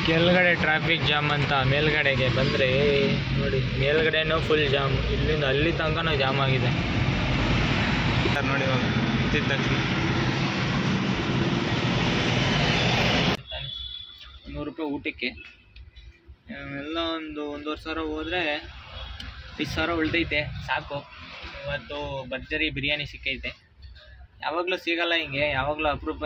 ಕೆಳಗಡೆ traffic jam ಅಂತ ಮೇಲ್ಗಡೆಗೆ ಬಂದರೆ ನೋಡಿ ಮೇಲ್ಗಡೆನೂ ಫುಲ್ ಜಾಮ್ ಇಲ್ಲಿಂದ ಅಲ್ಲಿ ತನಕನೂ ಜಾಮ್ ಆಗಿದೆ ಸರ್ ನೋಡಿ ಇವಾಗ ಹತ್ತಿದ ತಕ್ಷಣ ನೂರು ರೂಪಾಯಿ ಊಟಕ್ಕೆ ಎಲ್ಲ ಒಂದು ಒಂದೂವರೆ ಸಾವಿರ ಹೋದರೆ ಐದು ಸಾವಿರ ಉಳ್ದೈತೆ ಸಾಕು ಇವತ್ತು ಭರ್ಜರಿ ಬಿರಿಯಾನಿ ಸಿಕ್ಕೈತೆ ಯಾವಾಗಲೂ ಸಿಗಲ್ಲ ಹಿಂಗೆ ಯಾವಾಗಲೂ ಅಪರೂಪ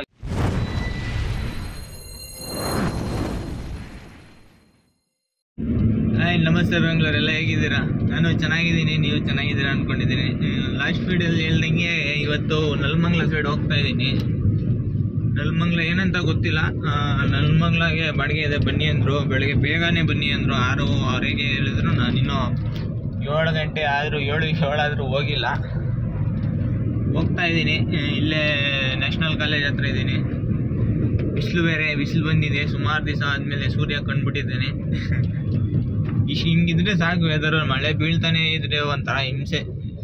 ಹಾಯ್ ನಮಸ್ತೆ ಬೆಂಗಳೂರೆಲ್ಲ ಹೇಗಿದ್ದೀರಾ ನಾನು ಚೆನ್ನಾಗಿದ್ದೀನಿ ನೀವು ಚೆನ್ನಾಗಿದ್ದೀರಾ ಅಂದ್ಕೊಂಡಿದ್ದೀನಿ ಲಾಸ್ಟ್ ವೀಡಿಯೋಲ್ಲಿ ಹೇಳ್ದಂಗೆ ಇವತ್ತು ನಲ್ಮಂಗ್ಲ ಸೈಡ್ ಹೋಗ್ತಾ ಇದ್ದೀನಿ ನಲ್ಮಂಗ್ಲ ಏನಂತ ಗೊತ್ತಿಲ್ಲ ಆ, ನಲ್ಮಂಗ್ಲಾಗೆ ಬಾಡಿಗೆ ಇದೆ ಬನ್ನಿ ಅಂದರು ಬೆಳಗ್ಗೆ ಬೇಗನೆ ಬನ್ನಿ ಅಂದರು ಆರು ಆರಿಗೆ ಹೇಳಿದ್ರು ನಾನಿನ್ನೂ ಏಳು ಗಂಟೆ ಆದರೂ ಏಳು ಏಳಾದರೂ ಹೋಗಿಲ್ಲ ಹೋಗ್ತಾ ಇದ್ದೀನಿ ಇಲ್ಲೇ ನ್ಯಾಷನಲ್ ಕಾಲೇಜ್ ಹತ್ರ ಇದ್ದೀನಿ ಬಿಸಿಲು ಬೇರೆ ಬಿಸಿಲು ಬಂದಿದೆ ಸುಮಾರು ದಿವಸ ಆದಮೇಲೆ ಸೂರ್ಯ ಕಂಡುಬಿಟ್ಟಿದ್ದೇನೆ ಇಶ್ ಹಿಂಗಿದ್ರೆ ಸಾಕು ವೆದರ್ ಮಳೆ ಬೀಳ್ತಾನೆ ಇದ್ರೆ ಒಂಥರ ಹಿಂಸೆ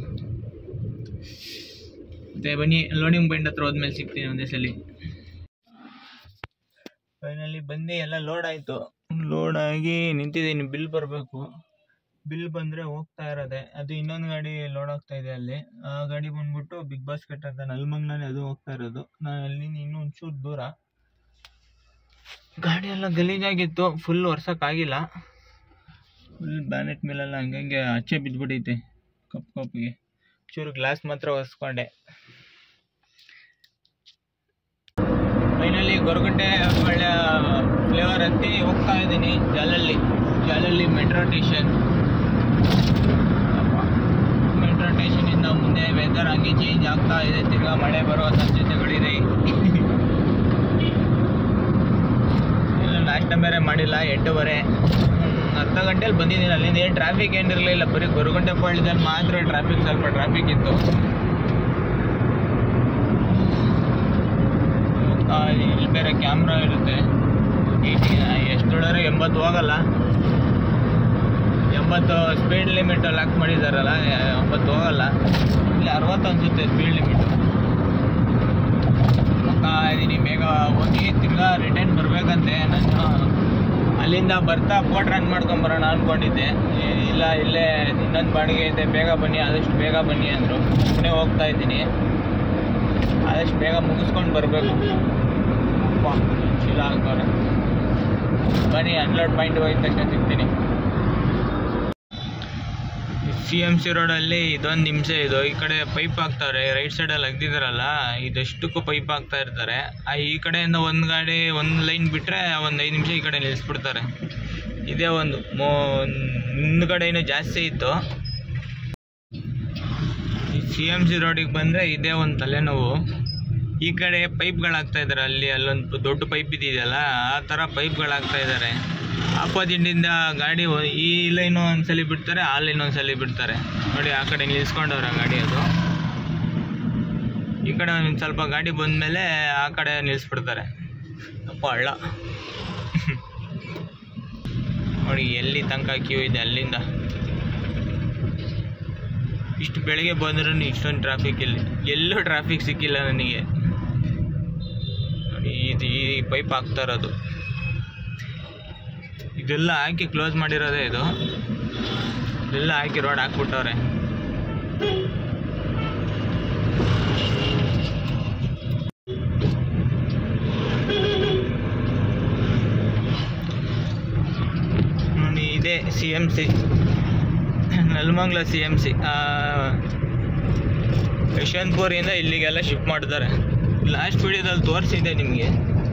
ಮತ್ತೆ ಬನ್ನಿ ಲೋಡಿಂಗ್ ಪಾಯಿಂಟ್ ಹತ್ರ ಹೋದ್ಮೇಲೆ ಸಿಗ್ತೀನಿ ಒಂದೇ ಸಲ ಫೈನಲಿ ಬಂದು ಎಲ್ಲ ಲೋಡ್ ಆಯಿತು ಲೋಡ್ ಆಗಿ ನಿಂತಿದ್ದೀನಿ ಬಿಲ್ ಬರಬೇಕು ಬಿಲ್ ಬಂದರೆ ಹೋಗ್ತಾ ಇರೋದೆ ಅದು ಇನ್ನೊಂದು ಗಾಡಿ ಲೋಡ್ ಆಗ್ತಾ ಇದೆ ಅಲ್ಲಿ ಆ ಗಾಡಿ ಬಂದ್ಬಿಟ್ಟು ಬಿಗ್ ಬಾಸ್ಕೆಟ್ ಅಂತ ನಲ್ಮಂಗ್ಲಲ್ಲಿ ಅದು ಹೋಗ್ತಾ ಇರೋದು ನಾನು ಅಲ್ಲಿ ಇನ್ನೂ ಒಂಚೂರು ದೂರ ಗಾಡಿ ಎಲ್ಲ ಗಲೀಜಾಗಿತ್ತು ಫುಲ್ ವರ್ಷಕ್ಕಾಗಿಲ್ಲ ಫುಲ್ ಬ್ಯಾನೆಟ್ ಮೇಲೆಲ್ಲ ಹಂಗಂಗೆ ಆಚೆ ಬಿದ್ದುಬಿಟ್ಟೈತೆ ಕಪ್ ಕಪ್ಗೆ ಚೂರು ಗ್ಲಾಸ್ ಮಾತ್ರ ಒರೆಸ್ಕೊಂಡೆ ಫೈನಲಿ ಗೊರಗುಂಟೆ ಒಳ್ಳೆ ಫ್ಲೇವರ್ ಹತ್ತಿ ಹೋಗ್ತಾ ಇದ್ದೀನಿ ಜಾಲಲ್ಲಿ ಜಾಲಲ್ಲಿ ಮೆಟ್ರೋ ಸ್ಟೇಷನ್ ಮೆಟ್ರೋ ಸ್ಟೇಷನಿಂದ ಮುಂದೆ ವೆದರ್ ಹಂಗೆ ಚೇಂಜ್ ಆಗ್ತಾ ಇದೆ ತಿರ್ಗಾ ಮಳೆ ಬರೋ ಸಾಧ್ಯತೆಗಳಿದೆ ಇಲ್ಲ ನಾಷ್ಟ ಬೇರೆ ಮಾಡಿಲ್ಲ ಎಂಟೂವರೆ ಹ್ಮ್, ಅರ್ಧ ಗಂಟೆಲಿ ಬಂದಿದ್ದೀನಿ ಅಲ್ಲಿಂದ ಏನು ಟ್ರಾಫಿಕ್ ಏನಿರಲಿಲ್ಲ ಬರೀ ಗೊರಗುಂಟೆ ಪಾಳ್ಯದಲ್ಲಿ ಮಾತ್ರ ಟ್ರಾಫಿಕ್ ಸ್ವಲ್ಪ ಟ್ರಾಫಿಕ್ ಇತ್ತು ಆ, ಇಲ್ಲಿ ಬೇರೆ ಕ್ಯಾಮ್ರಾ ಇರುತ್ತೆ ಎಷ್ಟು ಹೊಡೆದ್ರೆ ಎಂಬತ್ತು ಹೋಗಲ್ಲ ಎಂಬತ್ತು ಸ್ಪೀಡ್ ಲಿಮಿಟ್ ಲಾಕ್ ಮಾಡಿದಾರಲ್ಲ ಎಂಬತ್ತು ಹೋಗಲ್ಲ ಇಲ್ಲಿ ಅರವತ್ತು ಅನ್ಸುತ್ತೆ ಸ್ಪೀಡ್ ಲಿಮಿಟು ಹೋಗ್ತಾ ಇದ್ದೀನಿ ಬೇಗ ಹೋಗಿ ತಿರ್ಗಾ ರಿಟರ್ನ್ ಬರಬೇಕಂತೆ ನಾನು ಅಲ್ಲಿಂದ ಬರ್ತಾ ಕೋಟ್ ರನ್ ಮಾಡ್ಕೊಂಬರೋಣ ಅಂದ್ಕೊಂಡಿದ್ದೆ ಏ- ಇಲ್ಲ ಇಲ್ಲೇ ಇನ್ನೊಂದು ಬಾಡಿಗೆ ಇದೆ ಬೇಗ ಬನ್ನಿ ಆದಷ್ಟು ಬೇಗ ಬನ್ನಿ ಅಂದರು ಸುಮ್ಮನೆ ಹೋಗ್ತಾ ಇದ್ದೀನಿ ಆದಷ್ಟು ಬೇಗ ಮುಗಿಸ್ಕೊಂಡು ಬರಬೇಕು ಚೀಲ ಹಾಕೋರೆ ಬನ್ನಿ ಅನ್ಲೋಡ್ ಪಾಯಿಂಟ್ ಹೋಗಿದ ತಕ್ಷಣ ಸಿಗ್ತೀನಿ ಸಿ ಎಮ್ ಸಿ ರೋಡಲ್ಲಿ ಇದೊಂದು ಹಿಂಸೆ ಇದು ಈ ಕಡೆ ಪೈಪ್ ಹಾಕ್ತಾರೆ ರೈಟ್ ಸೈಡಲ್ಲಿ ಅಗ್ದಿದಾರಲ್ಲ ಇದಷ್ಟಕ್ಕೂ ಪೈಪ್ ಹಾಕ್ತಾ ಇರ್ತಾರೆ ಆ ಈ ಕಡೆಯಿಂದ ಒಂದು ಗಾಡಿ ಒಂದು ಲೈನ್ ಬಿಟ್ಟರೆ ಒಂದು ಐದು ನಿಮಿಷ ಈ ಕಡೆ ನಿಲ್ಲಿಸ್ಬಿಡ್ತಾರೆ ಇದೇ ಒಂದು ಮೋ ಹಿಂದ್ಗಡೆನೂ ಜಾಸ್ತಿ ಇತ್ತು ಸಿ ಎಮ್ ಸಿ ರೋಡಿಗೆ ಬಂದರೆ ಇದೇ ಒಂದು ತಲೆನೋವು ಈ ಕಡೆ ಪೈಪ್ಗಳು ಹಾಕ್ತಾ ಇದ್ದಾರೆ ಅಲ್ಲಿ ಅಲ್ಲೊಂದು ದೊಡ್ಡ ಪೈಪ್ ಇದೆಯಲ್ಲ ಆ ಥರ ಪೈಪ್ಗಳು ಹಾಕ್ತಾ ಇದ್ದಾರೆ ಆಪೋಸಿಟಿಂದ ಗಾಡಿ ಒ- ಈ ಲೈನು ಒಂದ್ಸಲಿ ಬಿಡ್ತಾರೆ ಆ ಲೈನ್ ಒಂದ್ಸಲಿ ಬಿಡ್ತಾರೆ ನೋಡಿ ಆ ಕಡೆ ನಿಲ್ಸ್ಕೊಂಡವ್ರೆ ಆ ಗಾಡಿ ಅದು ಈ ಕಡೆ ಒಂದು ಸ್ವಲ್ಪ ಗಾಡಿ ಬಂದಮೇಲೆ ಆ ಕಡೆ ನಿಲ್ಲಿಸ್ಬಿಡ್ತಾರೆ ಅಪ್ಪ ಹಳ್ಳ ನೋಡಿ ಎಲ್ಲಿ ತನಕ ಕ್ಯೂ ಇದೆ ಅಲ್ಲಿಂದ ಇಷ್ಟು ಬೆಳಿಗ್ಗೆ ಬಂದ್ರೂ ಇಷ್ಟೊಂದು ಟ್ರಾಫಿಕ್ ಇಲ್ಲಿ ಎಲ್ಲೂ ಟ್ರಾಫಿಕ್ ಸಿಕ್ಕಿಲ್ಲ ನನಗೆ ನೋಡಿ ಇದು ಈ ಪೈಪ್ ಹಾಕ್ತಾ ಇರೋದು ಇದೆಲ್ಲ ಹಾಕಿ ಕ್ಲೋಸ್ ಮಾಡಿರೋದೇ ಇದು ಇದೆಲ್ಲ ಹಾಕಿ ರೋಡ್ ಹಾಕ್ಬಿಟ್ಟವ್ರೆ ನೋಡಿ ಇದೇ C M C Nelamangala C M C ಯಶವಂತಪುರಿಂದ ಇಲ್ಲಿಗೆಲ್ಲ ಶಿಫ್ಟ್ ಮಾಡ್ತಾರೆ ಲಾಸ್ಟ್ ವಿಡಿಯೋದಲ್ಲಿ ತೋರಿಸಿದೆ ನಿಮಗೆ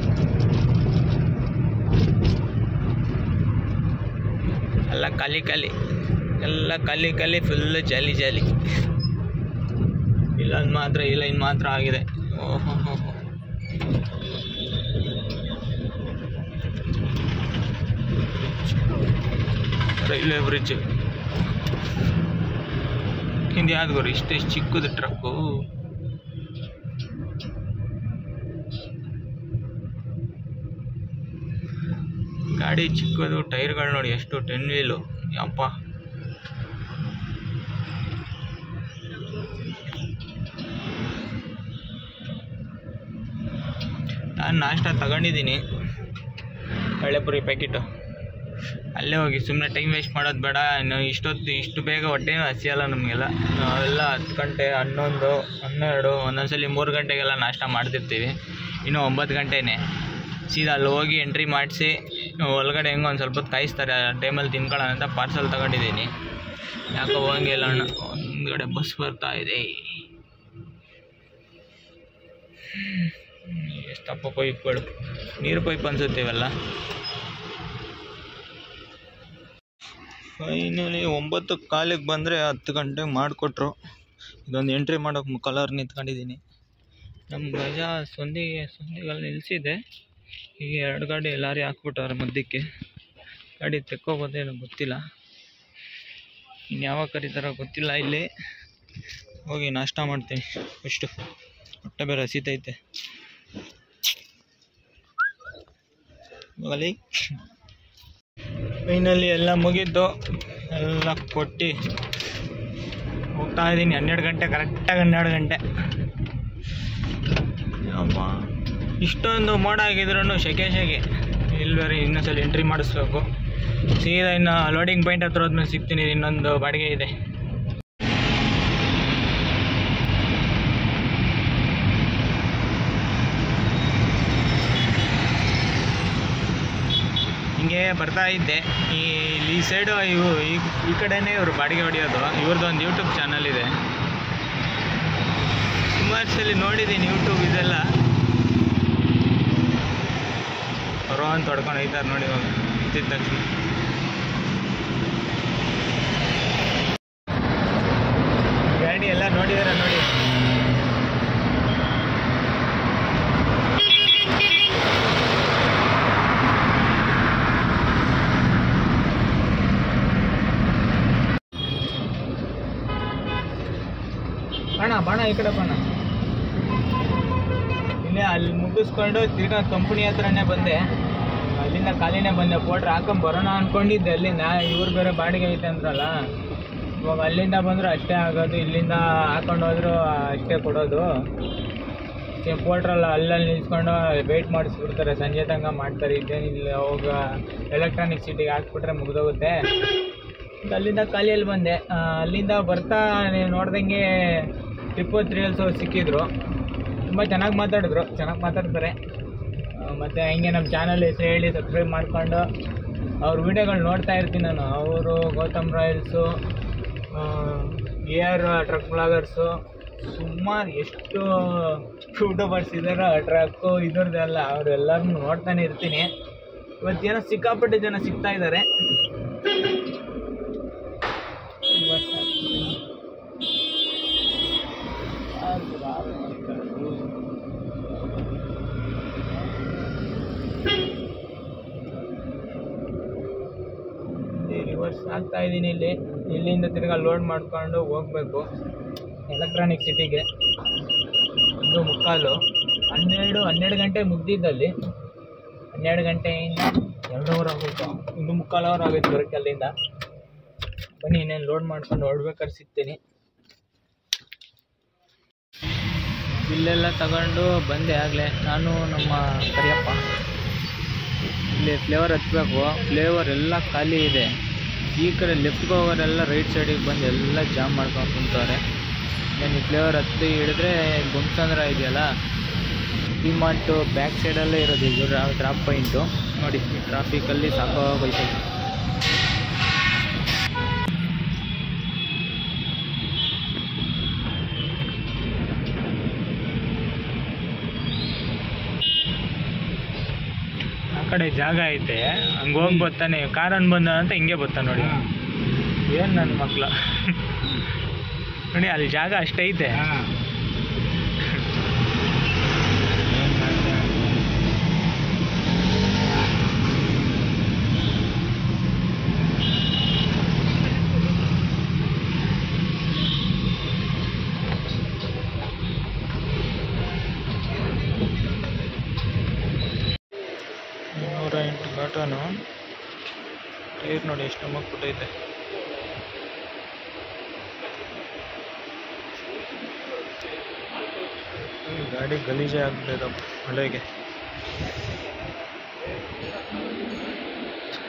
ಎಲ್ಲ ಖಾಲಿ ಖಾಲಿ ಎಲ್ಲ ಖಾಲಿ ಖಾಲಿ ಫುಲ್ ಜಾಲಿ ಜಾಲಿ ಇಲ್ಲೊಂದು ಮಾತ್ರ ಈ ಲೈನ್ ಮಾತ್ರ ಆಗಿದೆ ಓಹೋ ರೈಲ್ವೆ ಬ್ರಿಡ್ಜ್ ಹಿಂದೆ ಯಾವ್ದು ಗುರು ಇಷ್ಟೆಷ್ಟು ಚಿಕ್ಕದು ಟ್ರಕ್ಕು ಗಾಡಿ ಚಿಕ್ಕದು ಟೈರ್ಗಳು ನೋಡಿ ಎಷ್ಟು ಟೆನ್ ವೀಲು ಯಪ್ಪ ನಾನು ನಾಷ್ಟ ತಗೊಂಡಿದ್ದೀನಿ ಬೇಳೆಪುರಿ ಪ್ಯಾಕೆಟು ಅಲ್ಲೇ ಹೋಗಿ ಸುಮ್ಮನೆ ಟೈಮ್ ವೇಸ್ಟ್ ಮಾಡೋದು ಬೇಡ ಇನ್ನು ಇಷ್ಟೊತ್ತು ಇಷ್ಟು ಬೇಗ ಹೊಟ್ಟೆ ಹಸಿಯಲ್ಲ ನಮಗೆಲ್ಲ ನಾವೆಲ್ಲ ಹತ್ತು ಗಂಟೆ ಹನ್ನೊಂದು ಹನ್ನೆರಡು ಒಂದೊಂದ್ಸಲಿ ಮೂರು ಗಂಟೆಗೆಲ್ಲ ನಾಷ್ಟ ಮಾಡ್ತಿರ್ತೀವಿ ಇನ್ನು ಒಂಬತ್ತು ಗಂಟೆನೇ ಸೀದಾ ಅಲ್ಲಿ ಹೋಗಿ ಎಂಟ್ರಿ ಮಾಡಿಸಿ ಒಳಗಡೆ ಹೆಂಗೋ ಒಂದು ಸ್ವಲ್ಪ ಹೊತ್ತು ಕಾಯಿಸ್ತಾರೆ ಆ ಟೈಮಲ್ಲಿ ತಿನ್ಕೊಳ್ಳೋಣ ಅಂತ ಪಾರ್ಸಲ್ ತಗೊಂಡಿದ್ದೀನಿ ಯಾಕೋ ಹೋಗಂಗಿಲ್ಲ ಅಣ್ಣ ಒಂದ್ಗಡೆ ಬಸ್ ಬರ್ತಾ ಇದೆ ಎಷ್ಟಪ್ಪ ಪೈಪ್ಗಳು ನೀರು ಪೈಪ್ ಅನ್ಸುತ್ತೆ ಇವೆಲ್ಲ ಫೈನಲಿ ಒಂಬತ್ತು ಕಾಲಿಗೆ ಬಂದರೆ ಹತ್ತು ಗಂಟೆಗೆ ಮಾಡಿಕೊಟ್ರು ಇದೊಂದು ಎಂಟ್ರಿ ಮಾಡೋಕೆ ಕಲರ್ ನಿಂತ್ಕೊಂಡಿದ್ದೀನಿ ನಮ್ಮ ಗಜ ಸೊಂದಿಗೆ ಸೊಂದಿಗಲ್ಲಿ ನಿಲ್ಲಿಸಿದೆ ಈಗ ಎರಡು ಗಾಡಿ ಲಾರಿ ಹಾಕ್ಬಿಟ್ಟವ್ರೆ ಮಧ್ಯಕ್ಕೆ ಗಾಡಿ ತೆಕ್ಕೋಬೋದೇನೋ ಗೊತ್ತಿಲ್ಲ ಇನ್ನು ಯಾವಾಗ ಕರೀತಾರೋ ಗೊತ್ತಿಲ್ಲ ಇಲ್ಲಿ ಹೋಗಿ ನಾಷ್ಟ ಮಾಡ್ತೀನಿ ಫಸ್ಟು ಹೊಟ್ಟೆ ಬೇರೆ ಹಸಿತೈತೆ ಹೋಗಲಿ ಫೈನಲಿ ಎಲ್ಲ ಮುಗೀತು ಎಲ್ಲ ಕೊಟ್ಟು ಹೋಗ್ತಾ ಇದ್ದೀನಿ ಹನ್ನೆರಡು ಗಂಟೆ ಕರೆಕ್ಟಾಗಿ ಹನ್ನೆರಡು ಗಂಟೆ ಅಮ್ಮ ಇಷ್ಟೊಂದು ಮೋಡ ಆಗಿದ್ರು ಶೆಕೆ ಶೆಕೆ ಇಲ್ಲಿ ಬೇರೆ ಇನ್ನೊಂದ್ಸಲ ಎಂಟ್ರಿ ಮಾಡಿಸ್ಬೇಕು ಸೀದಾ ಇನ್ನು ಲೋಡಿಂಗ್ ಪಾಯಿಂಟ್ ಹತ್ರ ಹೋದ್ಮೇಲೆ ಸಿಗ್ತೀನಿ ಇನ್ನೊಂದು ಬಾಡಿಗೆ ಇದೆ ಹಿಂಗೆ ಬರ್ತಾ ಇದ್ದೆ ಈ ಇಲ್ಲಿ ಈ ಸೈಡು ಇವು ಈ ಈ ಕಡೆನೇ ಇವರು ಬಾಡಿಗೆ ಹೊಡೆಯೋದು ಇವ್ರದ್ದು ಒಂದು ಯೂಟ್ಯೂಬ್ ಚಾನಲ್ ಇದೆ ಸುಮಾರು ಸಲ ನೋಡಿದ್ದೀನಿ ಯೂಟ್ಯೂಬ್ ಇದೆಲ್ಲ ಬರೋ ಅಂತ ಹೊಡ್ಕೊಂಡು ಹೋಯ್ತಾರೆ ನೋಡಿ ಇವಾಗ ಇದ್ದಿದ್ದ ತಕ್ಷಣ ಗಾಡಿ ಎಲ್ಲ ನೋಡಿದಾರೆ ನೋಡಿ ಬಣ ಬಣ ಈ ಕಡೆ ಬಣ ಇಲ್ಲೇ ಅಲ್ಲಿ ಮುಗಿಸ್ಕೊಂಡು ತಿರ್ಗಾ ಕಂಪ್ನಿ ಹತ್ರನೇ ಬಂದೆ ಅಲ್ಲಿಂದ ಖಾಲಿನೇ ಬಂದೆ ಪೋಟ್ರ್ ಹಾಕೊಂಡ್ ಬರೋಣ ಅನ್ಕೊಂಡಿದ್ದೆ ಅಲ್ಲಿಂದ ಇವ್ರು ಬೇರೆ ಬಾಡಿಗೆ ಐತೆ ಅಂದ್ರಲ್ಲ ಇವಾಗ ಅಲ್ಲಿಂದ ಬಂದ್ರು ಅಷ್ಟೇ ಆಗೋದು ಇಲ್ಲಿಂದ ಹಾಕೊಂಡು ಹೋದ್ರು ಅಷ್ಟೇ ಕೊಡೋದು ಪೋಟ್ರಲ್ಲ ಅಲ್ಲಲ್ಲಿ ನಿಲ್ಸ್ಕೊಂಡು ವೆಯ್ಟ್ ಮಾಡಿಸ್ಬಿಡ್ತಾರೆ ಸಂಜೆ ತನಕ ಮಾಡ್ತಾರೆ ಇದೇನಿಲ್ಲ ಹೋಗ ಎಲೆಕ್ಟ್ರಾನಿಕ್ ಸಿಟಿಗೆ ಹಾಕ್ಬಿಟ್ರೆ ಮುಗಿದೋಗುತ್ತೆ ಈಗ ಅಲ್ಲಿಂದ ಖಾಲಿಯಲ್ಲಿ ಬಂದೆ ಆ, ಅಲ್ಲಿಂದ ಬರ್ತಾ ನೀವು ನೋಡ್ದಂಗೆ ಟಿಪ್ಪು ತ್ರೀಲ್ಸ್ ಅವ್ರು ಸಿಕ್ಕಿದ್ರು ತುಂಬ ಚೆನ್ನಾಗಿ ಮಾತಾಡಿದ್ರು ಚೆನ್ನಾಗಿ ಮಾತಾಡ್ತಾರೆ ಆ, ಮತ್ತೆ ಹಂಗೆ ನಮ್ಮ ಚಾನಲ್ ಹೆಸರು ಹೇಳಿ ಸಬ್ಸ್ಕ್ರೈಬ್ ಮಾಡ್ಕೊಂಡು ಅವ್ರ ವಿಡಿಯೋಗಳು ನೋಡ್ತಾ ಇರ್ತೀನಿ ನಾನು ಅವರು Gautam Royals A R truck bloggers ಸುಮಾರು ಎಷ್ಟು ಯೂಟ್ಯೂಬರ್ಸ್ ಇದ್ದಾರೋ ಟ್ರಕ್ಕು ಇದ್ರದ್ದೆಲ್ಲ ಅವರೆಲ್ಲರನ್ನು ನೋಡ್ತಾನೆ ಇರ್ತೀನಿ ಇವತ್ತೇನೋ ಸಿಕ್ಕಾಪಟ್ಟೆ ಜನ ಸಿಗ್ತಾ ಇದ್ದಾರೆ ರಿವರ್ಸ್ ಆಗ್ತಾ ಇದ್ದೀನಿ ಇಲ್ಲಿ ಇಲ್ಲಿಂದ ತಿರ್ಗಾ ಲೋಡ್ ಮಾಡ್ಕೊಂಡು ಹೋಗ್ಬೇಕು ಎಲೆಕ್ಟ್ರಾನಿಕ್ ಸಿಟಿಗೆ ಒಂದು ಮುಕ್ಕಾಲು ಹನ್ನೆರಡು ಹನ್ನೆರಡು ಗಂಟೆ ಮುಗ್ದಿದ್ದಲ್ಲಿ ಹನ್ನೆರಡು ಗಂಟೆಯಿಂದ ಎರಡು ಅವರ್ ಆಗೋಯ್ತು ಒಂದು ಮುಕ್ಕಾಲು ಅವರ್ ಆಗೋಯ್ತು ಬರೋಕ್ಕೆ ಅಲ್ಲಿಂದ ಬನ್ನಿ ಇನ್ನೇನು ಲೋಡ್ ಮಾಡ್ಕೊಂಡು ಹೊರಡ್ಬೇಕಾದ್ರೆ ಸಿಗ್ತೀನಿ ಬಿಲ್ಲೆಲ್ಲ ತಗೊಂಡು ಬಂದೆ ಆಗಲೇ ನಾನು ನಮ್ಮ ಕರಿಯಪ್ಪ ಇಲ್ಲಿ ಫ್ಲೇವರ್ ಹತ್ಬೇಕು ಫ್ಲೇವರ್ ಎಲ್ಲ ಖಾಲಿ ಇದೆ ಈ ಕಡೆ ಲೆಫ್ಟ್ಗೆ ಹೋಗೋರೆಲ್ಲ ರೈಟ್ ಸೈಡಿಗೆ ಬಂದು ಎಲ್ಲ ಜಾಮ್ ಮಾಡ್ಕೊಂಡು ಕುಂತವ್ರೆ ನಾನು ಈ ಫ್ಲೇವರ್ ಹತ್ತಿ ಹಿಡಿದ್ರೆ ಗುಂಸಂದ್ರ ಇದೆಯಲ್ಲ ಡಿಮಾರ್ಟು ಬ್ಯಾಕ್ ಸೈಡಲ್ಲೇ ಇರೋದು ಇದು ಡ್ರಾಪ್ ಪಾಯಿಂಟು ನೋಡಿ ಈ ಟ್ರಾಫಿಕಲ್ಲಿ ಸಾಕಾಗೋಯ್ತು ಆ ಕಡೆ ಜಾಗ ಐತೆ ಹಂಗೆ ಹೋಗಿ ಬರ್ತಾನೆ ಕಾರನ್ ಬಂದ ಅಂತ ಹಿಂಗೆ ಬರ್ತಾನೆ ನೋಡಿ ಏನು ನನ್ನ ಮಕ್ಳು ನೋಡಿ ಅಲ್ಲಿ ಜಾಗ ಅಷ್ಟೈತೆ ನೂರ ಎಂಟು ಘಾಟನು ಟೈರ್ ನೋಡಿ ಎಷ್ಟು ನಮ್ಮಕ್ಬಿಟ್ಟೈತೆ ಈ ಗಾಡಿ ಗಲೀಜೇ ಆಗ್ಬಿಟ್ಟೈತಪ್ಪ ಮಳೆಗೆ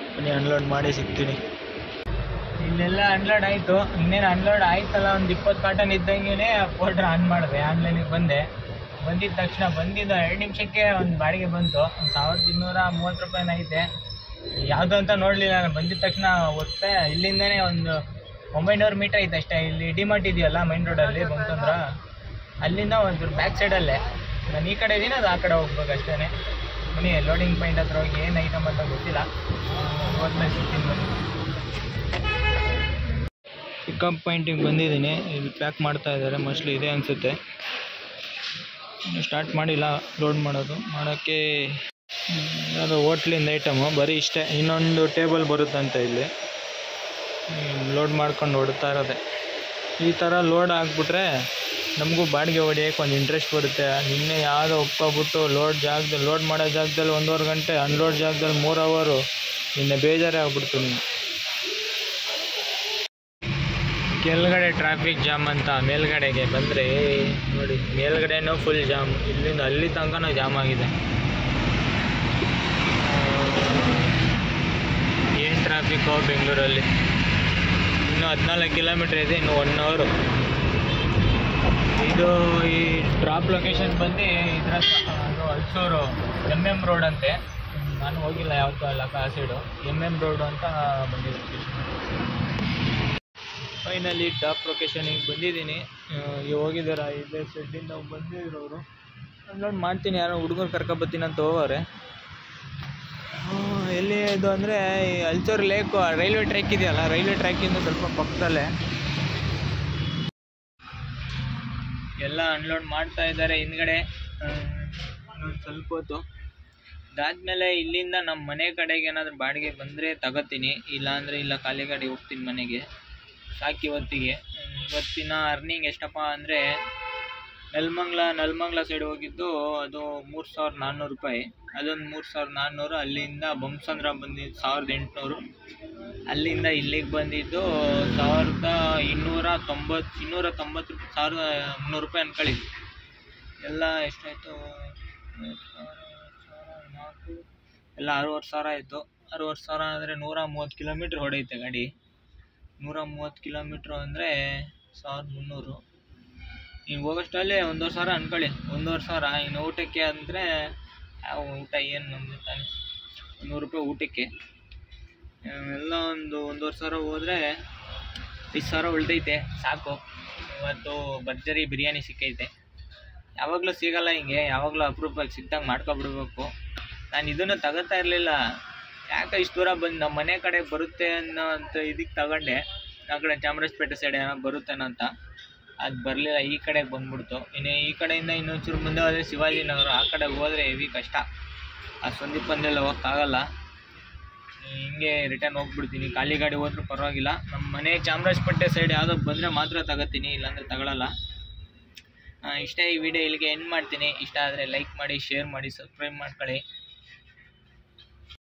ಬನ್ನಿ ಅನ್ಲೋಡ್ ಮಾಡಿ ಸಿಗ್ತೀನಿ ಇಲ್ಲೆಲ್ಲ ಅನ್ಲೋಡ್ ಆಯಿತು ಇನ್ನೇನು ಅನ್ಲೋಡ್ ಆಯ್ತಲ್ಲ ಒಂದು ಇಪ್ಪತ್ತು ಕಾಟನ್ ಇದ್ದಂಗೆ ಪೋಲ್ಟ್ರ್ ಆನ್ ಮಾಡಿದೆ ಆನ್ಲೈನಿಗೆ ಬಂದೆ ಬಂದಿದ್ದ ತಕ್ಷಣ ಬಂದಿದ್ದು ಎರಡು ನಿಮಿಷಕ್ಕೆ ಒಂದು ಬಾಡಿಗೆ ಬಂತು ಒಂದು ಸಾವಿರದ ಇನ್ನೂರ ಮೂವತ್ತು ರೂಪಾಯಿನ ಐತೆ ಯಾವುದು ಅಂತ ನೋಡಲಿಲ್ಲ ನಾನು ಬಂದಿದ್ದ ತಕ್ಷಣ ಒತ್ತೆ ಇಲ್ಲಿಂದನೇ ಒಂದು ಒಂಬೈನೂರು ಮೀಟರ್ ಐತೆ ಅಷ್ಟೇ ಇಲ್ಲಿ ಡಿಮಾರ್ಟ್ ಇದೆಯಲ್ಲ ಮೈನ್ ರೋಡಲ್ಲಿ ಬಂತಂದ್ರ ಅಲ್ಲಿಂದ ಒಂದು ಬ್ಯಾಕ್ ಸೈಡಲ್ಲೇ ನಾನು ಈ ಕಡೆ ಇದ್ದೀನಿ ಅದು ಆ ಕಡೆ ಹೋಗ್ಬೇಕು ಅಷ್ಟೇ ಬನ್ನಿ ಲೋಡಿಂಗ್ ಪಾಯಿಂಟ್ ಹತ್ರ ಹೋಗಿ ಏನು ಐಟಮ್ ಅಂತ ಗೊತ್ತಿಲ್ಲ ಹೋದ್ಮೇಲೆ ಸಿಗ್ತೀನಿ ಬನ್ನಿ ಪಿಕಪ್ ಪಾಯಿಂಟಿಗೆ ಬಂದಿದ್ದೀನಿ ಇಲ್ಲಿ ಪ್ಯಾಕ್ ಮಾಡ್ತಾ ಇದ್ದಾರೆ ಮೋಸ್ಟ್ಲಿ ಇದೆ ಅನಿಸುತ್ತೆ ಇನ್ನು ಸ್ಟಾರ್ಟ್ ಮಾಡಿಲ್ಲ ಲೋಡ್ ಮಾಡೋದು ಮಾಡೋಕ್ಕೆ ಅದು ಹೋಟ್ಲಿಂದ ಐಟಮು ಬರೀ ಇಷ್ಟೇ ಇನ್ನೊಂದು ಟೇಬಲ್ ಬರುತ್ತಂತೆ ಇಲ್ಲಿ ಲೋಡ್ ಮಾಡ್ಕೊಂಡು ಹೊಡ್ತಾ ಇರೋದೆ ಈ ಥರ ಲೋಡ್ ಆಗಿಬಿಟ್ರೆ ನಮಗೂ ಬಾಡಿಗೆ ಹೊಡಿಯೋಕೆ ಒಂದು ಇಂಟ್ರೆಸ್ಟ್ ಬರುತ್ತೆ ನಿನ್ನೆ ಯಾವುದೋ ಒಪ್ಕೊಬಿಟ್ಟು ಲೋಡ್ ಜಾಗದಲ್ಲಿ ಲೋಡ್ ಮಾಡೋ ಜಾಗದಲ್ಲಿ ಒಂದೂವರೆ ಗಂಟೆ ಅನ್ಲೋಡ್ ಜಾಗದಲ್ಲಿ ಮೂರು ಅವರು ನಿನ್ನೆ ಬೇಜಾರೇ ಆಗ್ಬಿಡ್ತು ನಿನ್ನೆ ಕೆಳಗಡೆ ಟ್ರಾಫಿಕ್ ಜಾಮ್ ಅಂತ ಮೇಲ್ಗಡೆಗೆ ಬಂದರೆ ನೋಡಿ ಮೇಲ್ಗಡೆನೂ ಫುಲ್ ಜಾಮ್ ಇಲ್ಲಿಂದ ಅಲ್ಲಿ ತನಕನೂ ಜಾಮ್ ಆಗಿದೆ ಏನು ಟ್ರಾಫಿಕ್ಕು ಬೆಂಗಳೂರಲ್ಲಿ ಇನ್ನು ಹದಿನಾಲ್ಕು ಕಿಲೋಮೀಟ್ರ್ ಇದೆ ಇನ್ನು ಒನ್ ಅವರು ಇದು ಈ ಡ್ರಾಪ್ ಲೊಕೇಶನ್ ಬಂದು ಇದ್ರ ಅದು ಹಲ್ಸೂರು ಎಮ್ ಎಮ್ ರೋಡ್ ಅಂತೆ ಹ್ಮ್, ನಾನು ಹೋಗಿಲ್ಲ ಯಾವತ್ತೂ ಅಲ್ಲ ಆ ಸೈಡು ಎಮ್ ಎಮ್ ರೋಡ್ ಅಂತ ಬಂದಿದೆ ಲೊಕೇಶನ್ ಫೈನಲಿ ಟಾಪ್ ಲೊಕೇಶನಿಗೆ ಬಂದಿದ್ದೀನಿ ಈಗ ಹೋಗಿದ್ದಾರೆ ಇದೇ ಸೆಡ್ಡಿಂದ ಬಂದಿದ್ರು ಅವರು ಅನ್ಲೋಡ್ ಮಾಡ್ತೀನಿ ಯಾರೋ ಹುಡುಗರು ಕರ್ಕೊಬತ್ತೀನಿ ಅಂತ ಹೋಗೋರೆ ಆ, ಎಲ್ಲಿ ಇದು ಅಂದರೆ ಈ ಅಲ್ಚೂರು ಲೇಕು ರೈಲ್ವೆ ಟ್ರ್ಯಾಕ್ ಇದೆಯಲ್ಲ ರೈಲ್ವೆ ಟ್ರ್ಯಾಕಿಂದ ಸ್ವಲ್ಪ ಪಕ್ಕದಲ್ಲೇ ಎಲ್ಲ ಅನ್ಲೋಡ್ ಮಾಡ್ತಾ ಇದ್ದಾರೆ ಹಿಂದ್ಗಡೆ ಇನ್ನೊಂದು ಸ್ವಲ್ಪ ಹೊತ್ತು ಅದಾದ್ಮೇಲೆ ಇಲ್ಲಿಂದ ನಮ್ಮ ಮನೆ ಕಡೆಗೆ ಏನಾದರೂ ಬಾಡಿಗೆ ಬಂದರೆ ತಗೋತೀನಿ ಇಲ್ಲ ಅಂದರೆ ಇಲ್ಲ ಖಾಲಿ ಗಾಡಿ ಹೋಗ್ತೀನಿ ಮನೆಗೆ ಸಾಕು ಇವತ್ತಿಗೆ ಹ್ಮ್, ಇವತ್ತಿನ ಅರ್ನಿಂಗ್ ಎಷ್ಟಪ್ಪ ಅಂದರೆ ನೆಲಮಂಗ್ಲ ನೆಲಮಂಗ್ಲ ಸೈಡ್ ಹೋಗಿದ್ದು ಅದು ಮೂರು ಸಾವಿರದ ನಾನ್ನೂರು ರೂಪಾಯಿ ಅದೊಂದು ಮೂರು ಸಾವಿರದ ನಾನ್ನೂರು ಅಲ್ಲಿಂದ ಬೊಮ್ಮಸಂದ್ರ ಬಂದಿದ್ದು ಸಾವಿರದ ಎಂಟುನೂರು ಅಲ್ಲಿಂದ ಇಲ್ಲಿಗೆ ಬಂದಿದ್ದು ಸಾವಿರದ ಇನ್ನೂರ ತೊಂಬತ್ತು ಇನ್ನೂರ ತೊಂಬತ್ತು ರೂಪಾಯಿ ಸಾವಿರದ ಮುನ್ನೂರು ರೂಪಾಯಿ ಅನ್ಕೊಳ್ಳಿ ಎಲ್ಲ ಎಷ್ಟಾಯಿತು ನಾಲ್ಕು ಎಲ್ಲ ಅರುವತ್ತು ಸಾವಿರ ಆಯಿತು ಅರುವತ್ತು ಸಾವಿರ ಅಂದರೆ ನೂರ ಮೂವತ್ತು ಕಿಲೋಮೀಟ್ರ್ ಹೊಡೆಯುತ್ತೆ ಗಾಡಿ ನೂರ ಮೂವತ್ತು ಕಿಲೋಮೀಟ್ರು ಅಂದರೆ ಸಾವಿರದ ಮುನ್ನೂರು ಇನ್ನು ಹೋಗೋಷ್ಟರಲ್ಲಿ ಒಂದೂವರೆ ಸಾವಿರ ಅನ್ಕೊಳ್ಳಿ ಒಂದೂವರೆ ಸಾವಿರ ಇನ್ನು ಊಟಕ್ಕೆ ಅಂದರೆ ಯಾವ ಊಟ ಏನು ನಮ್ಮದು ತಾನೆ ನೂರು ರೂಪಾಯಿ ಊಟಕ್ಕೆ ಆ, ಎಲ್ಲ ಒಂದು ಒಂದೂವರೆ ಸಾವಿರ ಹೋದರೆ ಐದು ಸಾವಿರ ಉಳ್ದೈತೆ ಸಾಕು ಇವತ್ತು ಭರ್ಜರಿ ಬಿರಿಯಾನಿ ಸಿಕ್ಕೈತೆ ಯಾವಾಗಲೂ ಸಿಗಲ್ಲ ಹಿಂಗೆ ಯಾವಾಗಲೂ ಅಪರೂಪಕ್ಕೆ ಸಿಕ್ದಾಗ ಮಾಡ್ಕೊಬಿಡ್ಬೇಕು ನಾನು ಇದನ್ನು ತಗೋತಾ ಇರಲಿಲ್ಲ ಯಾಕೆ ಇಷ್ಟು ದೂರ ಬಂದು ನಮ್ಮ ಮನೆ ಕಡೆ ಬರುತ್ತೆ ಅನ್ನೋ ಅಂತ ಇದಕ್ಕೆ ತಗೊಂಡೆ ಆ ಕಡೆ ಚಾಮರಾಜಪೇಟೆ ಸೈಡ್ ಏನೋ ಬರುತ್ತೇನೋ ಅಂತ ಅದು ಬರಲಿಲ್ಲ ಈ ಕಡೆಗೆ ಬಂದ್ಬಿಡ್ತು ಇನ್ನು ಈ ಕಡೆಯಿಂದ ಇನ್ನೊಂಚೂರು ಮುಂದೆ ಹೋದರೆ ಶಿವಾಜಿನಗರ ಆ ಕಡೆಗೆ ಹೋದರೆ ಹೆವಿ ಕಷ್ಟ ಆ ಸಂದೀಪ್ ಪಂದೆಲ್ಲ ಹೋಗೋಕ್ಕಾಗಲ್ಲ ಹಿಂಗೆ ರಿಟರ್ನ್ ಹೋಗ್ಬಿಡ್ತೀನಿ ಖಾಲಿ ಗಾಡಿ ಹೋದ್ರೂ ಪರವಾಗಿಲ್ಲ ನಮ್ಮ ಮನೆ ಚಾಮರಾಜಪೇಟೆ ಸೈಡ್ ಯಾವುದೋ ಬಂದರೆ ಮಾತ್ರ ತಗೋತೀನಿ ಇಲ್ಲಾಂದರೆ ತಗೊಳ್ಳಲ್ಲ ಆ, ಇಷ್ಟೇ ಈ ವಿಡಿಯೋ ಇಲ್ಲಿಗೆ ಎಂಡ್ ಮಾಡ್ತೀನಿ ಇಷ್ಟ ಆದರೆ ಲೈಕ್ ಮಾಡಿ ಶೇರ್ ಮಾಡಿ ಸಬ್ಸ್ಕ್ರೈಬ್ ಮಾಡ್ಕೊಳ್ಳಿ